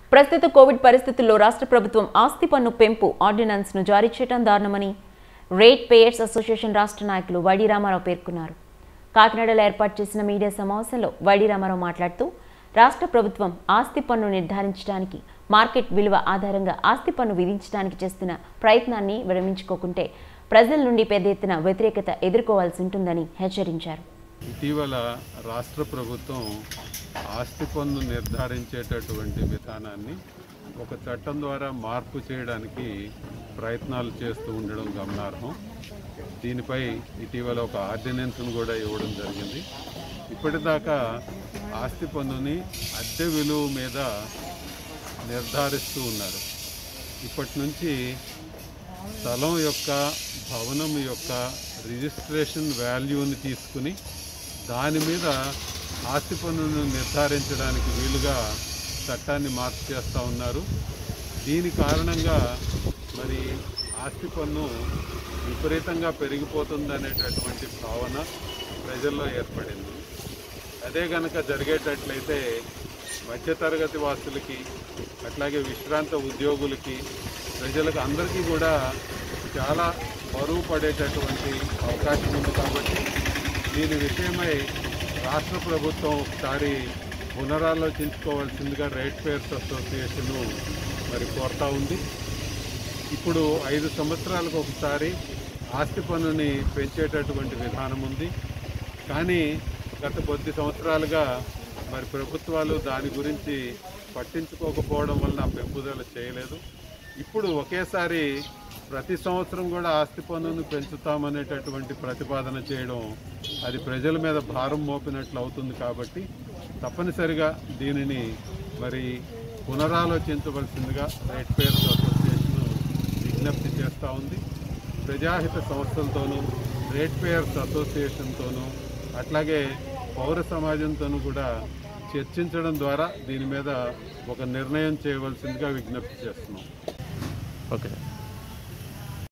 ప్రస్తుత కోవిడ్ పరిస్థితుల్లో రాష్ట్ర ప్రభుత్వం ఆస్తి పన్ను పెంపు ఆర్డినెన్స్ను జారీ చేయడం దారుణమని రేట్ పేయర్స్ అసోసియేషన్ రాష్ట్ర నాయకులు వైడి రామారావు పేర్కొన్నారు కాకినాడలో ఏర్పాటు చేసిన మీడియా సమావేశంలో వైడి రామారావు మాట్లాడుతూ రాష్ట్ర ప్రభుత్వం ఆస్తి పన్ను నిర్ధారించడానికి మార్కెట్ విలువ ఆధారంగా ఆస్తి పన్ను విధించడానికి చేస్తున్న ప్రయత్నాన్ని విరమించుకోకుంటే ప్రజల నుండి పెద్ద ఎత్తున వ్యతిరేకత ఎదుర్కోవాల్సి ఉంటుందని హెచ్చరించారు ఇటీవల రాష్ట్ర ప్రభుత్వం ఆస్తి పన్ను నిర్ధారించేటటువంటి విధానాన్ని ఒక చట్టం ద్వారా మార్పు చేయడానికి ప్రయత్నాలు చేస్తూ ఉండడం గమనార్హం దీనిపై ఇటీవల ఒక ఆర్డినెన్స్ను కూడా ఇవ్వడం జరిగింది ఇప్పటిదాకా ఆస్తి పన్నుని అద్దె విలువ మీద నిర్ధారిస్తూ ఉన్నారు ఇప్పటి నుంచి స్థలం యొక్క భవనం యొక్క రిజిస్ట్రేషన్ వాల్యూని తీసుకుని దాని మీద ఆస్తి పన్నును నిర్ధారించడానికి వీలుగా చట్టాన్ని మార్పు చేస్తూ ఉన్నారు దీని కారణంగా మరి ఆస్తి పన్ను విపరీతంగా పెరిగిపోతుందనేటటువంటి భావన ప్రజల్లో ఏర్పడింది అదే కనుక జరిగేటట్లయితే మధ్యతరగతి వాసులకి అట్లాగే విశ్రాంత ఉద్యోగులకి ప్రజలకు అందరికీ కూడా చాలా బరువు పడేటటువంటి అవకాశం ఉంది కాబట్టి దీని విషయమై రాష్ట్ర ప్రభుత్వం ఒకసారి పునరాలోచించుకోవాల్సిందిగా రేట్ పేర్స్ అసోసియేషను మరి కోరుతా ఉంది ఇప్పుడు ఐదు సంవత్సరాలకు ఒకసారి ఆస్తి పన్నుని పెంచేటటువంటి విధానం ఉంది కానీ గత కొద్ది సంవత్సరాలుగా మరి ప్రభుత్వాలు దాని గురించి పట్టించుకోకపోవడం వలన పెంపుదల చేయలేదు ఇప్పుడు ఒకేసారి ప్రతి సంవత్సరం కూడా ఆస్తి పన్నును పెంచుతామనేటటువంటి ప్రతిపాదన చేయడం అది ప్రజల మీద భారం మోపినట్లు అవుతుంది కాబట్టి తప్పనిసరిగా దీనిని మరి పునరాలోచించవలసిందిగా రేట్ పేర్స్ అసోసియేషన్ విజ్ఞప్తి చేస్తూ ఉంది ప్రజాహిత సంస్థలతోనూ రేట్ పేయర్స్ అసోసియేషన్తోనూ అట్లాగే పౌర సమాజంతోనూ కూడా చర్చించడం ద్వారా దీని మీద ఒక నిర్ణయం చేయవలసిందిగా విజ్ఞప్తి చేస్తున్నాం ఓకే